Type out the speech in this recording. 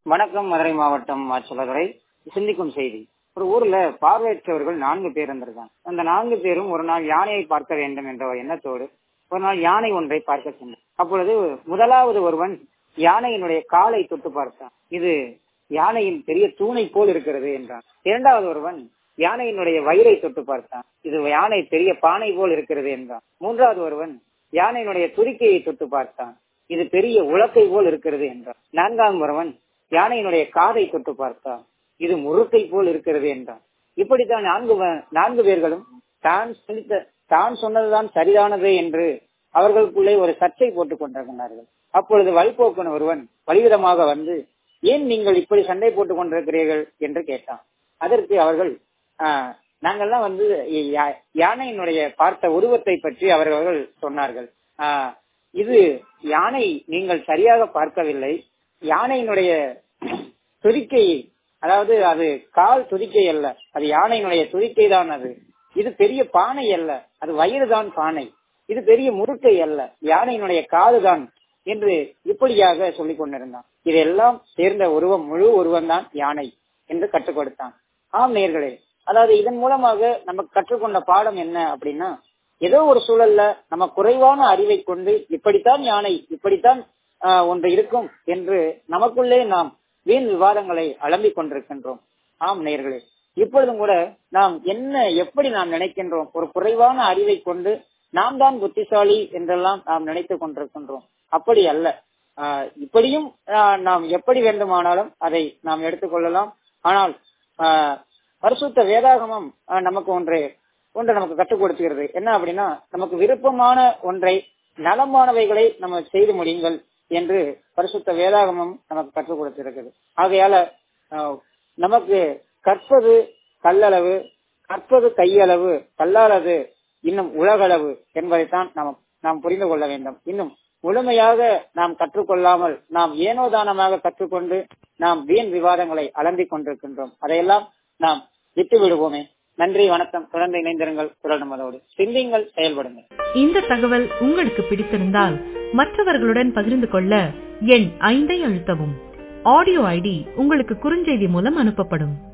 வணக்கம் மதுரை மாவட்டம் ஆட்சியாளரை சிந்திக்கும் செய்தி ஒரு ஊர்ல பார்வையற்றவர்கள் நான்கு பேர் இருந்திருக்காங்க அந்த நான்கு பேரும் ஒரு நாள் யானையை பார்க்க வேண்டும் என்ற ஒரு எண்ணத்தோடு ஒரு நாள் யானை ஒன்றை பார்க்க சென்றார் அப்பொழுது முதலாவது ஒருவன் யானையினுடைய காலை தொட்டு பார்த்தான் இது யானையின் பெரிய தூணை போல் இருக்கிறது என்றான் இரண்டாவது ஒருவன் யானையினுடைய வயிறை தொட்டு பார்த்தான் இது யானை பெரிய பானை போல் இருக்கிறது என்றான் மூன்றாவது ஒருவன் யானையினுடைய துதிக்கையை தொட்டு பார்த்தான் இது பெரிய உலக்கை போல் இருக்கிறது என்றான் நான்காம் ஒருவன் யானையினுடைய காதை தொட்டு பார்த்தான் இது முறுக்கை போல் இருக்கிறது என்றான் இப்படித்தான் நான்கு நான்கு பேர்களும் தான் சிந்தித்த தான் சொன்னதுதான் சரிதானது என்று அவர்களுக்குள்ளே ஒரு சர்ச்சை போட்டுக் கொண்டிருக்கிறார்கள் அப்பொழுது வழிபோக்கன் ஒருவன் வலிவிதமாக வந்து ஏன் நீங்கள் இப்படி சண்டை போட்டுக் கொண்டிருக்கிறீர்கள் என்று கேட்டான் அதற்கு அவர்கள் நாங்கள்லாம் வந்து யானையினுடைய பார்த்த உருவத்தை பற்றி அவர்கள் சொன்னார்கள் இது யானை நீங்கள் சரியாக பார்க்கவில்லை யானையினுடைய துதிக்கை அதாவது அது கால் துதிக்கை அல்ல அது யானையினுடைய துதிக்கை தான் அது இது பெரிய பானை அல்ல அது வயிறு தான் பானை இது பெரிய முறுக்கை அல்ல யானையினுடைய காது தான் என்று இப்படியாக சொல்லிக் கொண்டிருந்தான் இதெல்லாம் சேர்ந்த உருவம் முழு உருவம் தான் யானை என்று கற்றுக் கொடுத்தான் ஆம் நேர்களே அதாவது இதன் மூலமாக நமக்கு கற்றுக்கொண்ட பாடம் என்ன அப்படின்னா ஏதோ ஒரு சூழல்ல நம்ம குறைவான அறிவை கொண்டு இப்படித்தான் யானை இப்படித்தான் ஒன்று இருக்கும் என்று நமக்குள்ளே நாம் வீண் விவாதங்களை அலம்பிக் கொண்டிருக்கின்றோம் ஆம் நேர்களே இப்பொழுதும் கூட நாம் என்ன எப்படி நாம் நினைக்கின்றோம் ஒரு குறைவான அறிவை கொண்டு நாம் தான் புத்திசாலி என்றெல்லாம் நாம் நினைத்துக் கொண்டிருக்கின்றோம் அப்படி அல்ல இப்படியும் நாம் எப்படி வேண்டுமானாலும் அதை நாம் எடுத்துக்கொள்ளலாம் ஆனால் பரிசுத்த வேதாகமம் நமக்கு ஒன்று ஒன்று நமக்கு கற்றுக் கொடுத்துகிறது என்ன அப்படின்னா நமக்கு விருப்பமான ஒன்றை நலமானவைகளை நம்ம செய்து முடியுங்கள் என்று பரிசுத்த வேதாகமம் நமக்கு கற்றுக் கொடுத்திருக்கிறது ஆகையால நமக்கு கற்பது கல்லளவு கற்பது கையளவு கல்லாளது இன்னும் உலகளவு என்பதைத்தான் நாம் நாம் புரிந்து கொள்ள வேண்டும் இன்னும் முழுமையாக நாம் கற்றுக்கொள்ளாமல் நாம் ஏனோதானமாக கற்றுக்கொண்டு நாம் வீண் விவாதங்களை அலம்பிக் கொண்டிருக்கின்றோம் அதையெல்லாம் நாம் விட்டு விடுவோமே நன்றி வணக்கம் தொடர்ந்து இணைந்திருங்கள் குரல் நமதோடு சிந்திங்கள் செயல்படுங்கள் இந்த தகவல் உங்களுக்கு பிடித்திருந்தால் மற்றவர்களுடன் பகிர்ந்து கொள்ள எண் ஐந்தை அழுத்தவும் ஆடியோ ஐடி உங்களுக்கு குறுஞ்செய்தி மூலம் அனுப்பப்படும்